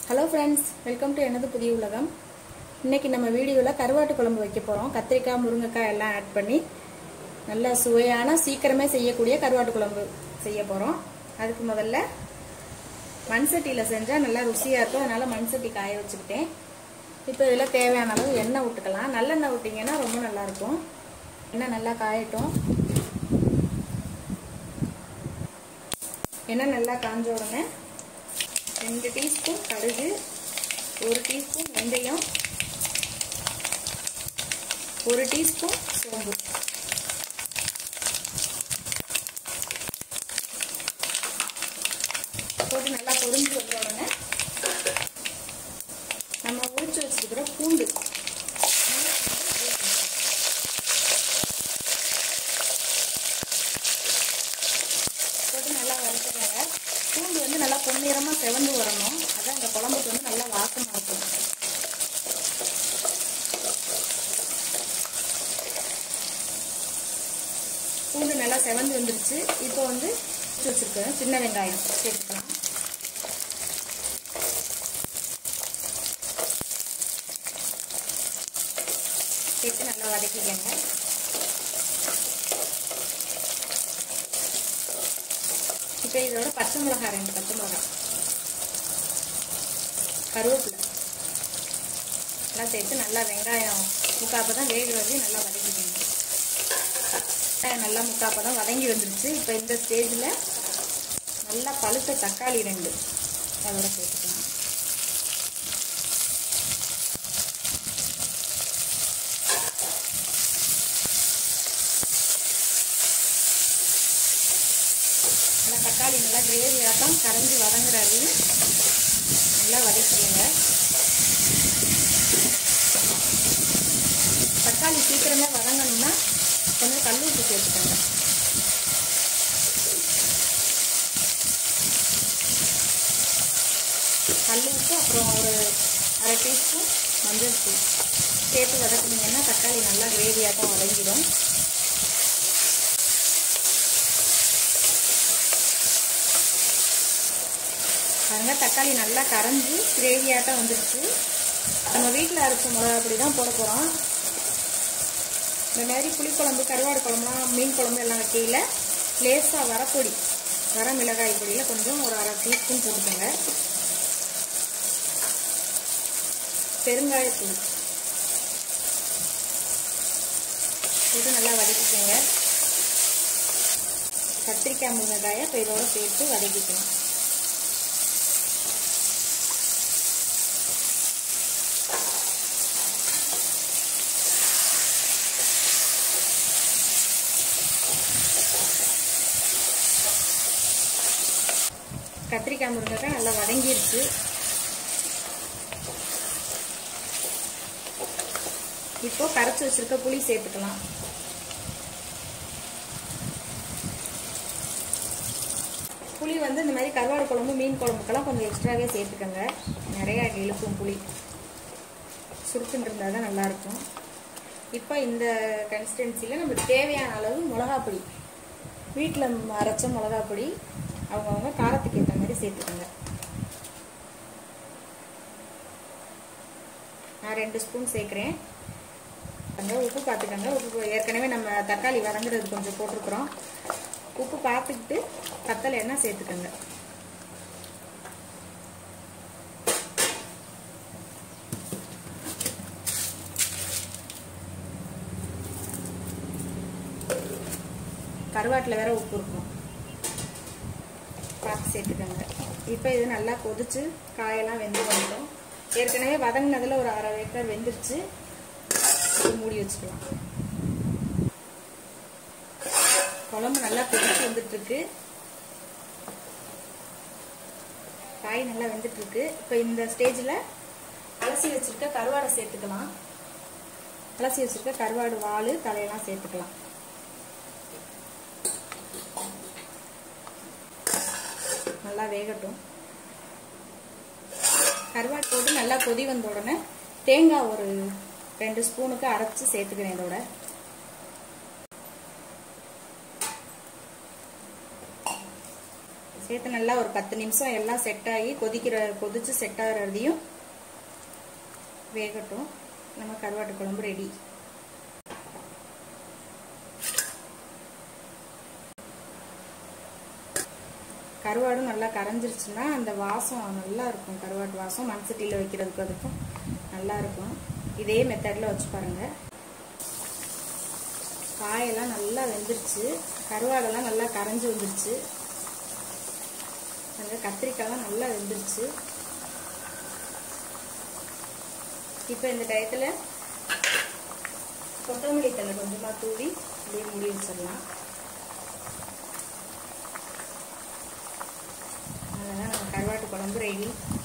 hello friends welcome to எனது புதிய உலகம் இன்னைக்கு நம்ம வீடியோவில் கருவாட்டு குழம்பு வைக்க போகிறோம் கத்திரிக்காய் முருங்கைக்காய் எல்லாம் ஆட் பண்ணி நல்ல சுவையான சீக்கிரமே செய்யக்கூடிய கருவாட்டு குழம்பு செய்ய போகிறோம் அதுக்கு முதல்ல மண் சட்டியில் செஞ்சால் நல்லா ருசியாக இருக்கும் அதனால் மண் சட்டி காய வச்சுக்கிட்டேன் இப்போ இதில் தேவையான அளவு எண்ணெய் விட்டுக்கலாம் நல்லெண்ணெய் விட்டிங்கன்னா ரொம்ப நல்லாயிருக்கும் எண்ணெய் நல்லா காயட்டும் எண்ணெய் நல்லா காஞ்ச உடனே ரெண்டு டீஸ்பூன் கடுகு ஒரு டீஸ்பூன் வெந்தயம் ஒரு டீஸ்பூன் சோம்பு போட்டு நல்லா பொரிஞ்சு வந்த உடனே நம்ம உரிச்சு வச்சுருக்கிற பூண்டு போட்டு நல்லா வறுத்துக்கோங்க பூண்டு வந்து நல்லா பொன்னிறமாக செவந்து வரணும் அதான் இந்த குழம்புக்கு வந்து நல்லா வாசமாக இருக்கும் பூண்டு நல்லா செவந்து வந்துருச்சு இப்போ வந்து வச்சுருக்கேன் சின்ன வெங்காயம் சேர்த்துக்கலாம் சேர்த்து நல்லா வதக்கிக்கங்க இப்போ இதோட பச்சை மிளகாய் ரெண்டு பச்சை மிளகாய் கருவேப்பிலை எல்லாம் சேர்த்து நல்லா வெங்காயம் முக்காப்ப தான் வேகிறது நல்லா வதக்கிக்கணும் வெங்காயம் நல்லா முக்காப்ப தான் வதங்கி வந்துருச்சு இப்போ இந்த ஸ்டேஜில் நல்லா பழுத்த தக்காளி ரெண்டு அதோட சேர்த்துக்கலாம் நல்லா தக்காளி நல்லா கிரேவியாட்டம் கரைஞ்சி வதங்குறாரு நல்லா வதக்கிடுங்க தக்காளி சீக்கிரமே வதங்கணும்னா கொஞ்சம் கல் உப்பு சேர்த்துக்கோங்க கல் உப்பு அப்புறம் ஒரு அரை டீஸ்பூன் மஞ்சள் தூள் சேர்த்து வதக்குனீங்கன்னா தக்காளி நல்லா கிரேவியாட்டம் வதங்கிடும் பாருங்க தக்காளி நல்லா கரைஞ்சி கிரேவியாட்டம் வந்துடுச்சு நம்ம வீட்டில் அரைச்ச மிளகா அப்படி தான் போட போகிறோம் இந்த மாதிரி புளிக்குழம்பு கருவாடு குழம்புலாம் மீன் குழம்பு எல்லாம் வைக்கையில் லேசாக வரப்பொடி வர மிளகாய் பொடியில் கொஞ்சம் ஒரு அரை டீஸ்பூன் போட்டுக்கோங்க பெருங்காயத்தூள் போட்டு நல்லா வதக்கிக்கோங்க கத்திரிக்காய் முருங்கைக்காயை இப்போ இதோட சேர்த்து வதக்கிக்கணும் கத்திரிக்காய் முருங்கைக்காய் நல்லா வதங்கிருச்சு இப்போ கரைச்சி வச்சிருக்க புளி சேர்த்துக்கலாம் புளி வந்து இந்த மாதிரி கருவாடு குழம்பு மீன் குழம்புக்கெல்லாம் கொஞ்சம் எக்ஸ்ட்ராவே சேர்த்துக்கோங்க நிறைய இழுக்கும் புளி சுருக்குன்னு இருந்தால் தான் நல்லாயிருக்கும் இப்போ இந்த கன்சிஸ்டன்சியில் நம்மளுக்கு தேவையான அளவு மிளகா பொடி வீட்டில் அரைச்ச மிளகா பொடி அவங்கவுங்க காரத்துக்கு ஏற்ற மாதிரி சேர்த்துக்கோங்க நான் ரெண்டு ஸ்பூன் சேர்க்குறேன் அந்த உப்பு பார்த்துக்கோங்க உப்பு ஏற்கனவே நம்ம தக்காளி வதங்குறது கொஞ்சம் போட்டிருக்கிறோம் உப்பு பார்த்துக்கிட்டு கத்தலை எண்ணெய் சேர்த்துக்கோங்க கருவாட்டில் வேற உப்பு இருக்கும் பார்த்து சேர்த்துக்கோங்க இப்போ இது நல்லா கொதிச்சு காயெல்லாம் வெந்து வந்துடும் ஏற்கனவே வதங்கினதில் ஒரு அரை ஏக்கர் வெந்துருச்சு மூடி வச்சுக்கலாம் குழம்பு நல்லா கொதிச்சு வந்துட்டு இருக்கு காய் நல்லா வெந்துட்டு இருக்கு இப்போ இந்த ஸ்டேஜில் அலசி வச்சிருக்க கருவாடை சேர்த்துக்கலாம் அலசி வச்சிருக்க கருவாடு வாள் தலையெல்லாம் சேர்த்துக்கலாம் நல்லா வேகட்டும் கருவாடு போட்டு நல்லா கொதி வந்த உடனே தேங்காய் ஒரு ரெண்டு ஸ்பூனுக்கு அரைச்சி சேர்த்துக்கிறேன் இதோட சேர்த்து நல்லா ஒரு பத்து நிமிஷம் எல்லாம் செட் ஆகி கொதிக்கிற கொதிச்சு செட் ஆகிறதையும் வேகட்டும் நம்ம கருவாட்டு குழம்பு ரெடி கருவாடும் நல்லா கரைஞ்சிருச்சுன்னா அந்த வாசம் நல்லா இருக்கும் கருவாட்டு வாசம் மண் சட்டியில் வைக்கிறதுக்கு அதுக்கும் நல்லா இருக்கும் இதே மெத்தடில் வச்சு பாருங்க காயெல்லாம் நல்லா வெந்துருச்சு கருவாடெல்லாம் நல்லா கரைஞ்சி வந்துருச்சு அந்த கத்திரிக்காய்லாம் நல்லா வெந்துருச்சு இப்போ இந்த டயத்தில் கொத்தமல்லி தலை கொஞ்சமாக தூவி அப்படியே மூடி வச்சிடலாம் அவ்வளோதான் நம்ம கருவாட்டு குழம்பு ரெடி